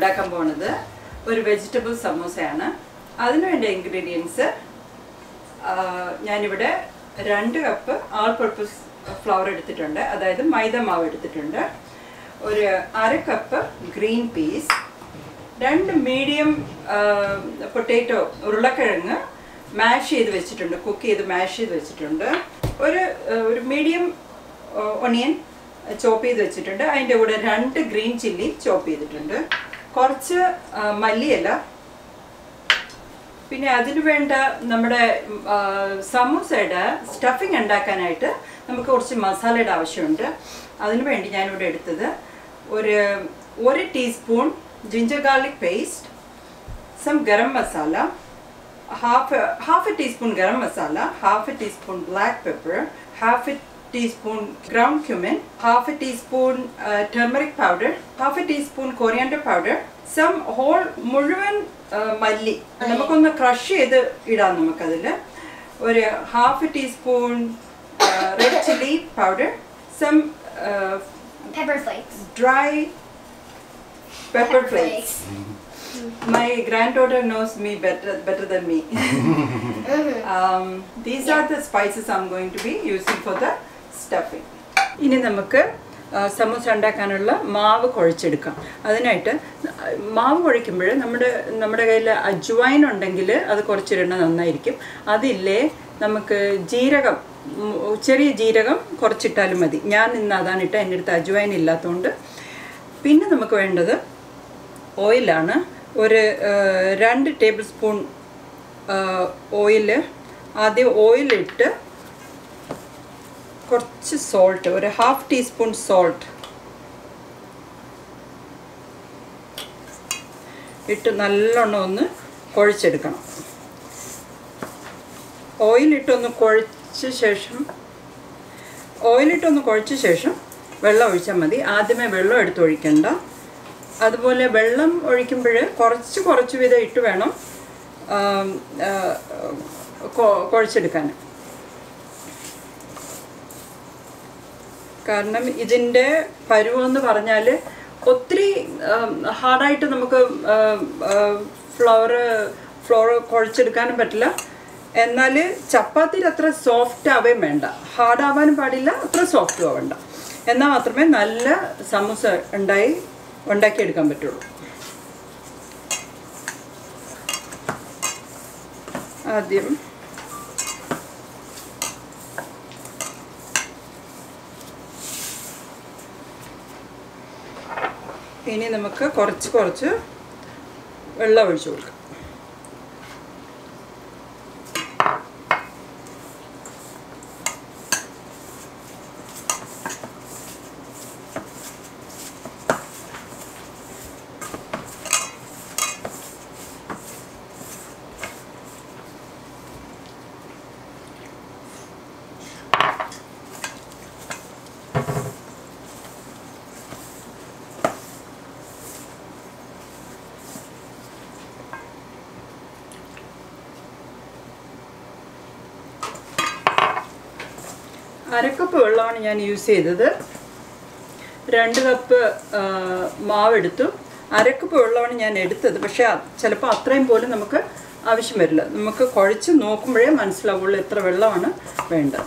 ഉണ്ടാക്കാൻ പോകുന്നത് ഒരു വെജിറ്റബിൾ സമൂസയാണ് അതിന് വേണ്ട ഇൻഗ്രീഡിയൻസ് ഞാനിവിടെ രണ്ട് കപ്പ് ആൾ പർപ്പസ് ഫ്ലവർ എടുത്തിട്ടുണ്ട് അതായത് മൈദ മാവ് എടുത്തിട്ടുണ്ട് ഒരു അര കപ്പ് ഗ്രീൻ പീസ് രണ്ട് മീഡിയം പൊട്ടേറ്റോ ഉരുളക്കിഴങ്ങ് മാഷ് ചെയ്ത് വെച്ചിട്ടുണ്ട് കുക്ക് ചെയ്ത് മാഷ് ചെയ്ത് വെച്ചിട്ടുണ്ട് ഒരു ആ, ഒരു മീഡിയം ഒണിയൻ ചോപ്പ് ചെയ്ത് വെച്ചിട്ടുണ്ട് അതിൻ്റെ കൂടെ രണ്ട് ഗ്രീൻ ചില്ലി ചോപ്പ് ചെയ്തിട്ടുണ്ട് കുറച്ച് ആ, മല്ലിയില പിന്നെ അതിന് വേണ്ട നമ്മുടെ ആ, സമൂസയുടെ സ്റ്റഫിംഗ് ഉണ്ടാക്കാനായിട്ട് നമുക്ക് കുറച്ച് മസാലയുടെ ആവശ്യമുണ്ട് അതിന് വേണ്ടി ഞാനിവിടെ എടുത്തത് ഒരു ഒരു teaspoon ginger garlic paste some garam masala half half a teaspoon garam masala half a teaspoon black pepper half a teaspoon ground cumin half a teaspoon turmeric powder half a teaspoon coriander powder some whole മുഴുവൻ ആ, മല്ലി നമുക്കൊന്ന് crush ചെയ്ത് ഇടാം നമുക്കതിൽ ഒരു half teaspoon red chilli powder some Pepper flakes. dry pepper flakes. My granddaughter knows me better better than me. um, these are the spices I'm going to be using for the stuffing. ഇനി നമുക്ക് ആ, സമൂസ ഉണ്ടാക്കാനുള്ള മാവ് കുഴച്ചെടുക്കാം അതിനായിട്ട് മാവ് കുഴയ്ക്കുമ്പോൾ നമ്മുടെ നമ്മുടെ കയ്യിൽ അജ്വൈൻ ഉണ്ടെങ്കിൽ അത് കുറച്ചിടണം നന്നായിരിക്കും അതില്ലേ നമുക്ക് ജീരകം ഉം, ചെറിയ ജീരകം കുറച്ചിട്ടാലും മതി ഞാൻ ഇന്ന് അതാണ് ഇട്ട എൻ്റെ അടുത്ത് അജ്വൈൻ ഇല്ലാത്തതുകൊണ്ട് പിന്നെ നമുക്ക് വേണ്ടത് ഓയിലാണ് ഒരു ആ, രണ്ട് ടേബിൾ സ്പൂൺ ഓയിൽ ആദ്യം ഓയിലിട്ട് കുറച്ച് സോൾട്ട് ഒരു ഹാഫ് ടീസ്പൂൺ സോൾട്ട് ഇട്ട് നല്ലോണം ഒന്ന് കുഴച്ചെടുക്കണം ഓയിലിട്ടൊന്ന് കുഴച്ച ശേഷം ഓയിലിട്ടൊന്ന് കുഴച്ച ശേഷം വെള്ളം ഒഴിച്ചാൽ മതി ആദ്യമേ വെള്ളം എടുത്ത് ഒഴിക്കണ്ട അതുപോലെ വെള്ളം ഒഴിക്കുമ്പോൾ കുറച്ച് കുറച്ച് വീതം ഇട്ട് വേണം ആം, ആ, കൊ- കുഴച്ചെടുക്കാൻ കാരണം ഇതിൻ്റെ പരുവെന്ന് പറഞ്ഞാൽ ഒത്തിരി ഹാർഡായിട്ട് നമുക്ക് ഫ്ലവർ ഫ്ലോർ കുഴച്ചെടുക്കാനും പറ്റില്ല എന്നാൽ ചപ്പാത്തിയിൽ അത്ര സോഫ്റ്റ് ആവുകയും വേണ്ട ഹാർഡ് ആവാനും പാടില്ല അത്ര സോഫ്റ്റും ആവണ്ട എന്നാൽ മാത്രമേ നല്ല സമൂസ ഉണ്ടായി ഉണ്ടാക്കിയെടുക്കാൻ പറ്റുള്ളൂ ആദ്യം ഇനി നമുക്ക് കുറച്ച് കുറച്ച് വെള്ളം ഒഴിച്ചു കൊടുക്കാം അരക്കപ്പ് വെള്ളമാണ് ഞാൻ യൂസ് ചെയ്തത് രണ്ട് കപ്പ് ആ, മാവെടുത്തു അരക്കപ്പ് വെള്ളമാണ് ഞാൻ എടുത്തത് പക്ഷേ ചിലപ്പോൾ അത്രയും പോലും നമുക്ക് ആവശ്യം വരില്ല നമുക്ക് കുഴച്ച് നോക്കുമ്പോഴേ മനസ്സിലാവുള്ളൂ എത്ര വെള്ളമാണ് വേണ്ടത്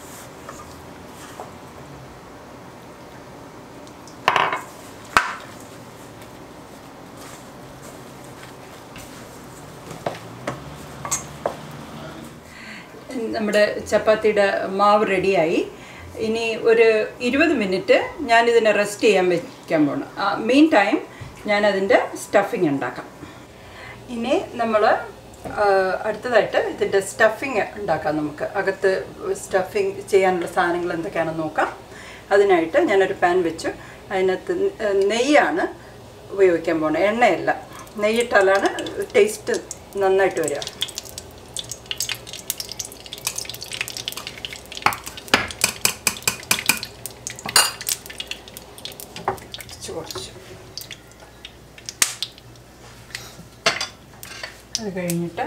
നമ്മുടെ ചപ്പാത്തിയുടെ മാവ് റെഡിയായി ഇനി ഒരു ഇരുപത് മിനിറ്റ് ഞാനിതിനെ റെസ്റ്റ് ചെയ്യാൻ വെക്കാൻ പോകണം മെയിൻ ടൈം ഞാനതിൻ്റെ സ്റ്റഫിങ് ഉണ്ടാക്കാം ഇനി നമ്മൾ അടുത്തതായിട്ട് ഇതിൻ്റെ സ്റ്റഫിങ് ഉണ്ടാക്കാം നമുക്ക് അകത്ത് സ്റ്റഫിങ് ചെയ്യാനുള്ള സാധനങ്ങൾ എന്തൊക്കെയാണെന്ന് നോക്കാം അതിനായിട്ട് ഞാനൊരു പാൻ വെച്ചു അതിനകത്ത് നെയ്യാണ് ഉപയോഗിക്കാൻ പോകുന്നത് എണ്ണയല്ല നെയ്യിട്ടാലാണ് ടേസ്റ്റ് നന്നായിട്ട് വരിക കുറച്ച് കുറച്ച് അത് കഴിഞ്ഞിട്ട്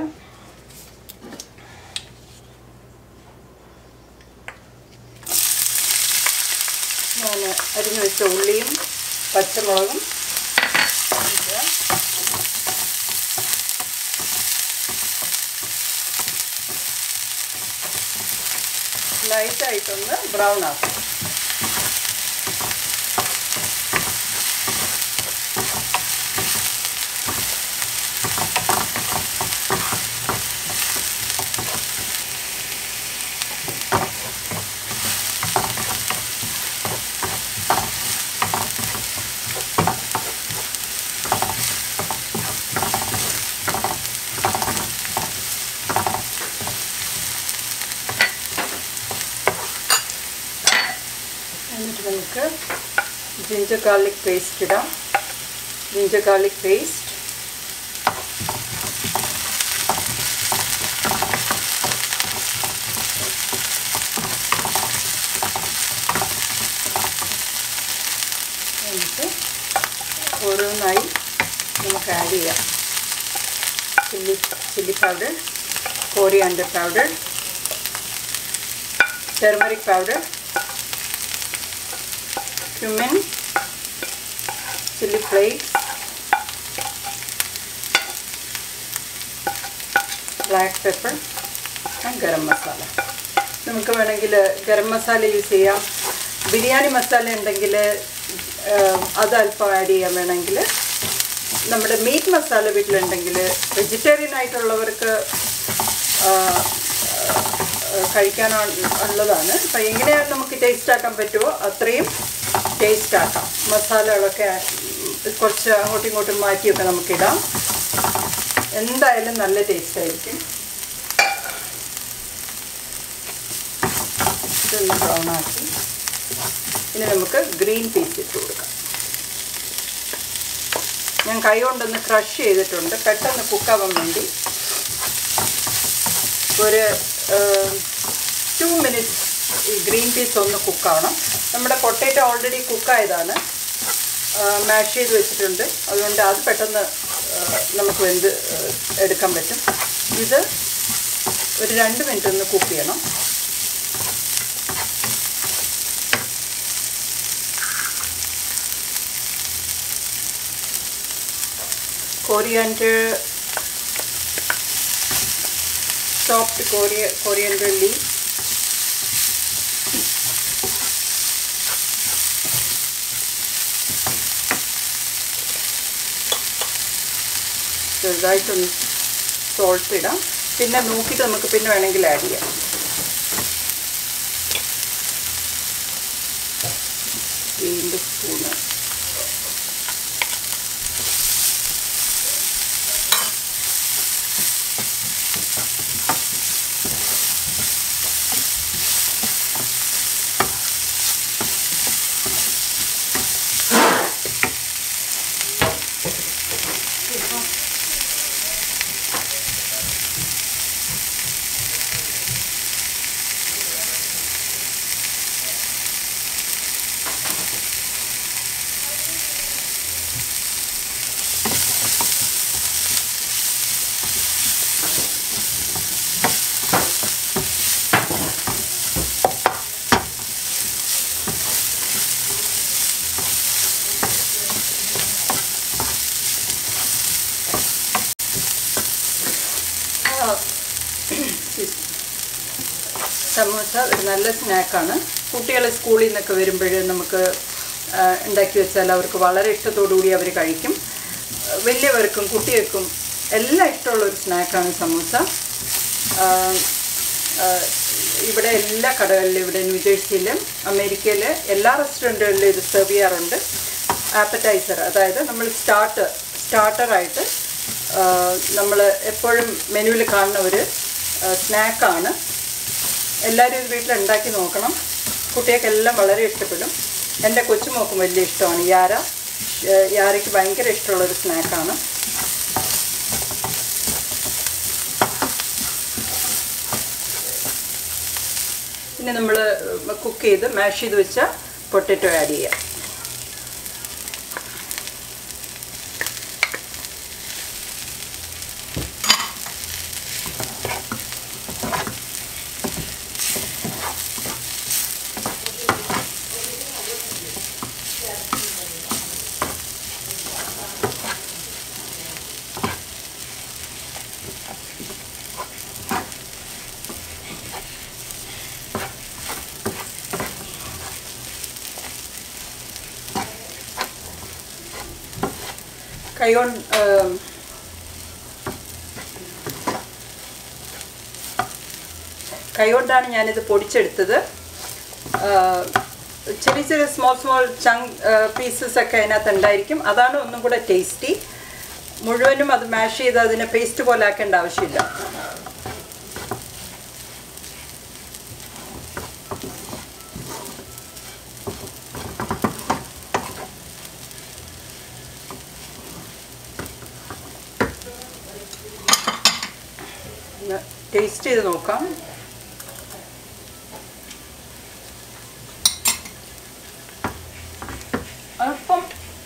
ഞാൻ അരിഞ്ഞു വെച്ച ഉള്ളിയും പച്ചമുളകും ഇട്ട് ലൈറ്റായിട്ടൊന്ന് ബ്രൗൺ ആക്കും എന്നിട്ട് നമുക്ക് ജിഞ്ചർ ഗാർലിക് പേസ്റ്റ് ഇടാം ജിഞ്ചർ ഗാർലിക് പേസ്റ്റ് എന്നിട്ട് ഓരോന്നായി നമുക്ക് ആഡ് ചെയ്യാം chilli chilli powder coriander powder turmeric powder cumin chili flakes black pepper and garam masala നമുക്ക് വേണമെങ്കിൽ ഗരം മസാല യൂസ് ചെയ്യാം ബിരിയാണി മസാല ഉണ്ടെങ്കിൽ അത് അല്പം ആഡ് ചെയ്യാൻ വേണമെങ്കിൽ നമ്മുടെ മീറ്റ് മസാല വീട്ടിലുണ്ടെങ്കിൽ വെജിറ്റേറിയൻ ആയിട്ടുള്ളവർക്ക് ആ, കഴിക്കാൻ ഉള്ളതാണ് അപ്പം എങ്ങനെയാണ് നമുക്ക് ടേസ്റ്റ് ആക്കാൻ പറ്റുമോ അത്രയും ടേസ്റ്റ് ആക്കാം മസാലകളൊക്കെ കുറച്ച് അങ്ങോട്ടും ഇങ്ങോട്ടും മാറ്റിയൊക്കെ നമുക്കിടാം എന്തായാലും നല്ല ടേസ്റ്റ് ആയിരിക്കും ഇതൊന്ന് ബ്രൗൺ ആക്കി ഇനി നമുക്ക് ഗ്രീൻ പീസ് ഇട്ട് കൊടുക്കാം ഞാൻ കൈ കൊണ്ടൊന്ന് ക്രഷ് ചെയ്തിട്ടുണ്ട് പെട്ടെന്ന് കുക്കാവാൻ വേണ്ടി ഒരു ടു മിനിറ്റ്സ് ഈ ഗ്രീൻ പീസ് ഒന്ന് കുക്കാവണം നമ്മുടെ പൊട്ടേറ്റോ ഓൾറെഡി കുക്കായതാണ് മാഷ് ചെയ്ത് വെച്ചിട്ടുണ്ട് അതുകൊണ്ട് അത് പെട്ടെന്ന് ആ, നമുക്ക് വെന്ത് ആ, എടുക്കാൻ പറ്റും ഇത് ഒരു രണ്ട് മിനിറ്റ് ഒന്ന് കുക്ക് ചെയ്യണം coriander chopped cori- coriander leaf ചെറുതായിട്ടൊന്ന് സോൾട്ട് ഇടാം പിന്നെ നോക്കിയിട്ട് നമുക്ക് പിന്നെ വേണമെങ്കിൽ ആഡ് ചെയ്യാം വീണ്ടും സ്പൂണ് സമൂസ ഒരു നല്ല സ്നാക്കാണ് കുട്ടികൾ സ്കൂളിൽ നിന്നൊക്കെ വരുമ്പോൾ നമുക്ക് ആ, ഉണ്ടാക്കി വെച്ചാൽ അവർക്ക് വളരെ ഇഷ്ടത്തോടുകൂടി അവർ കഴിക്കും ആ, വലിയവർക്കും കുട്ടികൾക്കും എല്ലാം ഇഷ്ടമുള്ള ഒരു സ്നാക്കാണ് സമൂസ ആ, ആ, ഇവിടെ എല്ലാ കടകളിലും ഇവിടെ ന്യൂജേഴ്സിയിലും അമേരിക്കയിൽ എല്ലാ റെസ്റ്റോറൻറ്റുകളിലും ഇത് സെർവ് ചെയ്യാറുണ്ട് ആപ്പറ്റൈസർ അതായത് നമ്മൾ സ്റ്റാർട്ടർ സ്റ്റാർട്ടറായിട്ട് നമ്മൾ എപ്പോഴും മെനുവിൽ കാണുന്ന ഒരു സ്നാക്കാണ് എല്ലാവരും ഇത് വീട്ടിൽ ഉണ്ടാക്കി നോക്കണം കുട്ടികൾക്കെല്ലാം വളരെ ഇഷ്ടപ്പെടും എൻ്റെ കൊച്ചുമോക്കും വലിയ ഇഷ്ടമാണ് യാര ഏഹ് യാരയ്ക്ക് ഭയങ്കര ഇഷ്ടമുള്ളൊരു സ്നാക്കാണ് പിന്നെ നമ്മൾ കുക്ക് ചെയ്ത് മാഷ് ചെയ്ത് വെച്ച പൊട്ടറ്റോ ആഡ് ചെയ്യാം കൈ കൊണ്ട് കൈ കൊണ്ടാണ് ഞാനിത് പൊടിച്ചെടുത്തത് ആ, ചെറിയ ചെറിയ സ്മോൾ സ്മോൾ ചങ് പീസസ് ഒക്കെ അതിനകത്ത് ഉണ്ടായിരിക്കും അതാണ് ഒന്നും കൂടെ ടേസ്റ്റി മുഴുവനും അത് മാഷ് ചെയ്ത് അതിനെ പേസ്റ്റ് പോലെ ആക്കേണ്ട ആവശ്യമില്ല ടേസ്റ്റ് ചെയ്ത് നോക്കാം അല്പം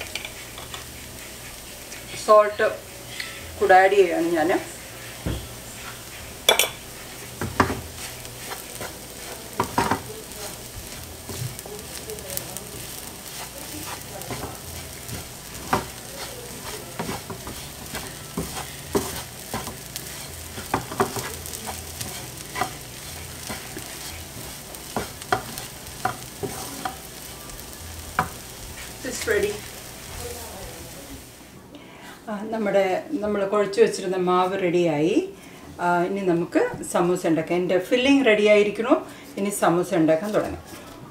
സോൾട്ട് കൂടെ ആഡ് ചെയ്യാണ് ഞാൻ ഇറ്റ്സ് റെഡി നമ്മുടെ നമ്മൾ കുഴച്ച് വെച്ചിരുന്ന മാവ് റെഡിയായി ആ, ഇനി നമുക്ക് സമൂസ ഉണ്ടാക്കാം എൻ്റെ ഫില്ലിംഗ് റെഡി ആയിരിക്കണു ഇനി സമൂസ ഉണ്ടാക്കാൻ തുടങ്ങാം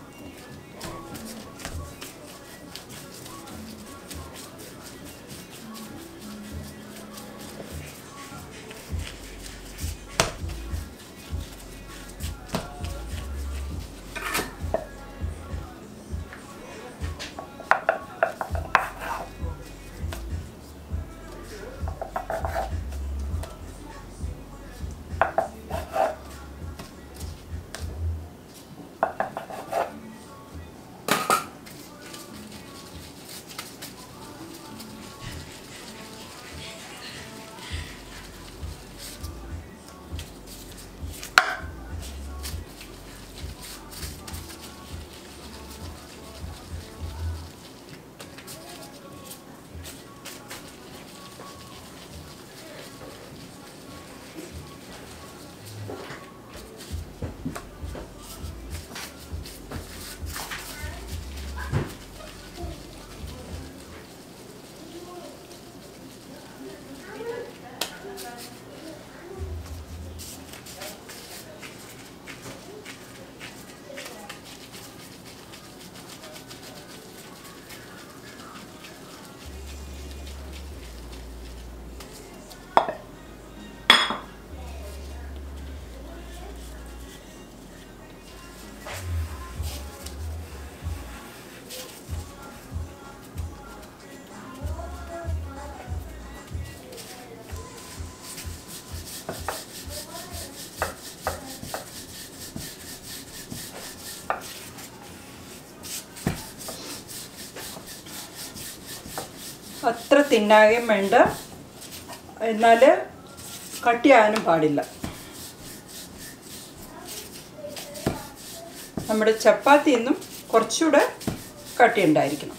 അത്ര തിന്നാകുകയും വേണ്ട എന്നാൽ കട്ടിയാകാനും പാടില്ല നമ്മുടെ ചപ്പാത്തി നിന്നും കുറച്ചുകൂടെ കട്ടി ഉണ്ടായിരിക്കണം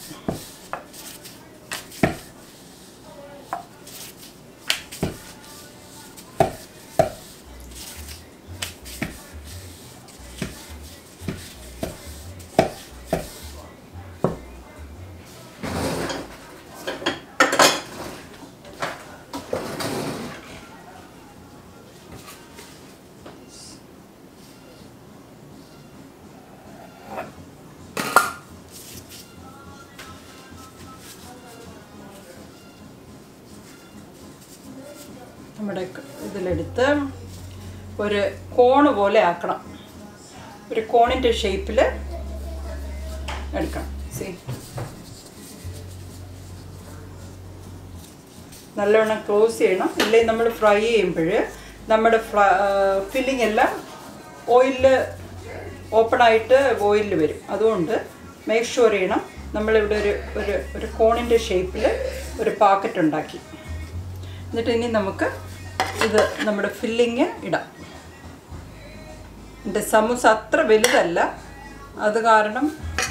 നമ്മുടെ ക- ഇതിലെടുത്ത് ഒരു കോണ് പോലെ ആക്കണം ഒരു കോണിൻ്റെ ഷേപ്പിൽ എടുക്കണം സി നല്ലവണ്ണം ക്ലോസ് ചെയ്യണം ഇല്ലെങ്കിൽ നമ്മൾ ഫ്രൈ ചെയ്യുമ്പോൾ നമ്മുടെ ഫില്ലിംഗ് എല്ലാം ഓയിലിൽ ഓപ്പണായിട്ട് ഓയിലിൽ വരും അതുകൊണ്ട് മേക്ക് ഷുവർ ചെയ്യണം നമ്മളിവിടെ ഒരു ഒരു ഒരു കോണിൻ്റെ ഷേപ്പിൽ ഒരു പാക്കറ്റ് ഉണ്ടാക്കി എന്നിട്ട് ഇനി നമുക്ക് ഇത് നമ്മുടെ ഫില്ലിങ് ഇടാം എൻ്റെ സമൂസ അത്ര വലുതല്ല അത് കാരണം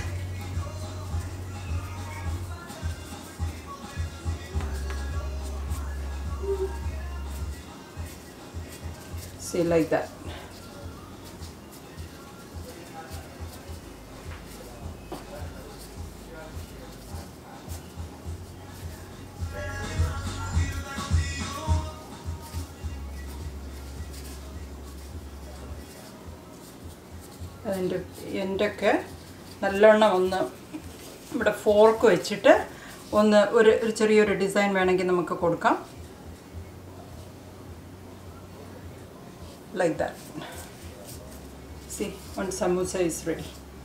See like that. അതിൻ്റെ എൻ്റെയൊക്കെ നല്ലോണം ഒന്ന് ഇവിടെ ഫോർക്ക് വെച്ചിട്ട് ഒന്ന് ഒരു ഒരു ചെറിയൊരു ഡിസൈൻ വേണമെങ്കിൽ നമുക്ക് കൊടുക്കാം like that. See, one samosa is ready.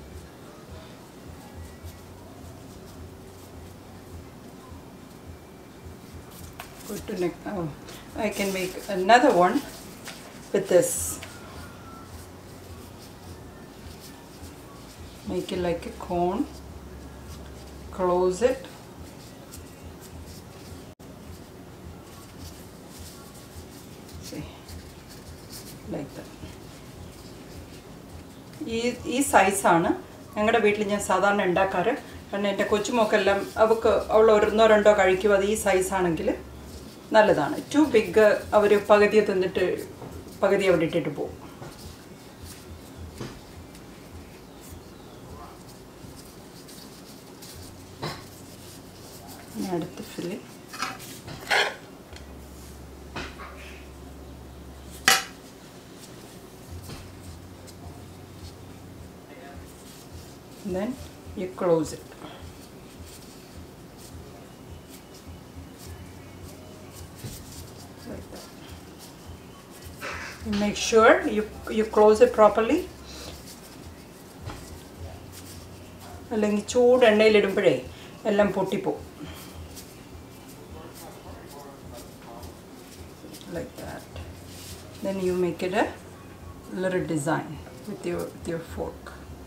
Go to next. Oh, I can make another one with this. Make it like a cone. Close it. See. Like that ഈ ഈ സൈസാണ് ഞങ്ങളുടെ വീട്ടിൽ ഞാൻ സാധാരണ ഉണ്ടാക്കാറ് കാരണം എൻ്റെ കൊച്ചുമോക്കെല്ലാം അവൾക്ക് അവൾ ഒന്നോ രണ്ടോ കഴിക്കും അത് ഈ സൈസാണെങ്കിൽ നല്ലതാണ് ടു ബിഗ് അവർ പകുതി തിന്നിട്ട് പകുതി അവിടെ ഇട്ടിട്ട് പോകും ഇനി അടുത്ത fill and then you close it. Like that. You make sure you, you close it properly. അല്ലെങ്കിൽ ചൂട് എണ്ണയിലിടുമ്പോഴേ എല്ലാം പൊട്ടിപ്പോവും like that. Then you make it a little design with your with your fork.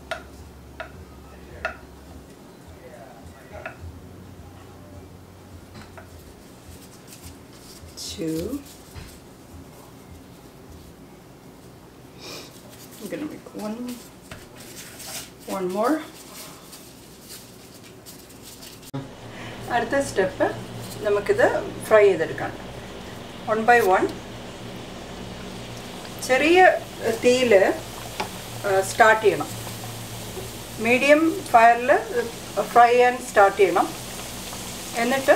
two. I'm gonna make one, one more. അടുത്ത step നമുക്കിത് fry ചെയ്തെടുക്കാം one by one ചെറിയ തീയിൽ സ്റ്റാർട്ട് ചെയ്യണം മീഡിയം ഫയറിൽ ഫ്രൈ ചെയ്യാൻ സ്റ്റാർട്ട് ചെയ്യണം എന്നിട്ട്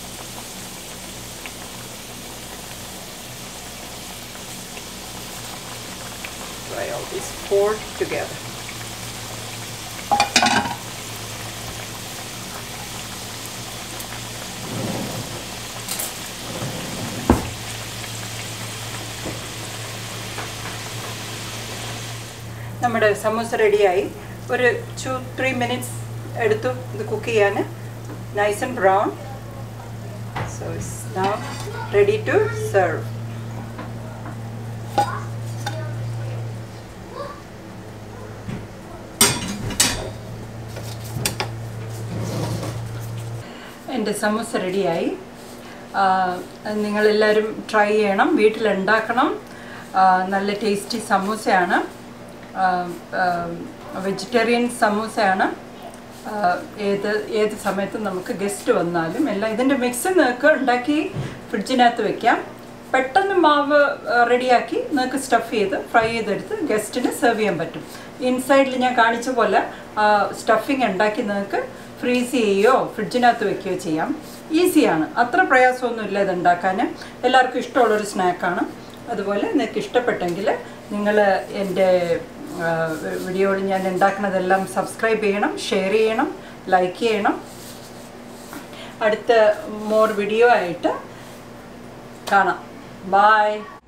fry all these four together. നമ്മുടെ സമൂസ റെഡിയായി ഒരു ടു ത്രീ മിനിറ്റ്സ് എടുത്തു ഇത് കുക്ക് ചെയ്യാൻ nice and brown so it's now ready to serve എൻ്റെ സമൂസ റെഡിയായി നിങ്ങളെല്ലാവരും ട്രൈ ചെയ്യണം വീട്ടിലുണ്ടാക്കണം ആ, നല്ല ടേസ്റ്റി സമൂസയാണ് വെജിറ്റേറിയൻ സമൂസയാണ് ആ, ഏത് ഏത് സമയത്തും നമുക്ക് ഗസ്റ്റ് വന്നാലും എല്ലാം ഇതിൻ്റെ മിക്സ് നിങ്ങൾക്ക് ഉണ്ടാക്കി ഫ്രിഡ്ജിനകത്ത് വെക്കാം പെട്ടെന്ന് മാവ് റെഡിയാക്കി നിങ്ങൾക്ക് സ്റ്റഫ് ചെയ്ത് ഫ്രൈ ചെയ്തെടുത്ത് ഗസ്റ്റിന് സെർവ് ചെയ്യാൻ പറ്റും ഇൻസൈഡിൽ ഞാൻ കാണിച്ച പോലെ സ്റ്റഫിങ് ഉണ്ടാക്കി നിങ്ങൾക്ക് ഫ്രീസ് ചെയ്യുകയോ ഫ്രിഡ്ജിനകത്ത് വെക്കുകയോ ചെയ്യാം ഈസിയാണ് അത്ര പ്രയാസമൊന്നുമില്ല ഇത് ഉണ്ടാക്കാൻ എല്ലാവർക്കും ഇഷ്ടമുള്ളൊരു സ്നാക്കാണ് അതുപോലെ നിങ്ങൾക്ക് ഇഷ്ടപ്പെട്ടെങ്കിൽ നിങ്ങൾ എൻ്റെ വീഡിയോയിൽ ഞാൻ ഉണ്ടാക്കുന്നതെല്ലാം സബ്സ്ക്രൈബ് ചെയ്യണം ഷെയർ ചെയ്യണം ലൈക്ക് ചെയ്യണം അടുത്ത മോർ വീഡിയോ ആയിട്ട് കാണാം ബായ്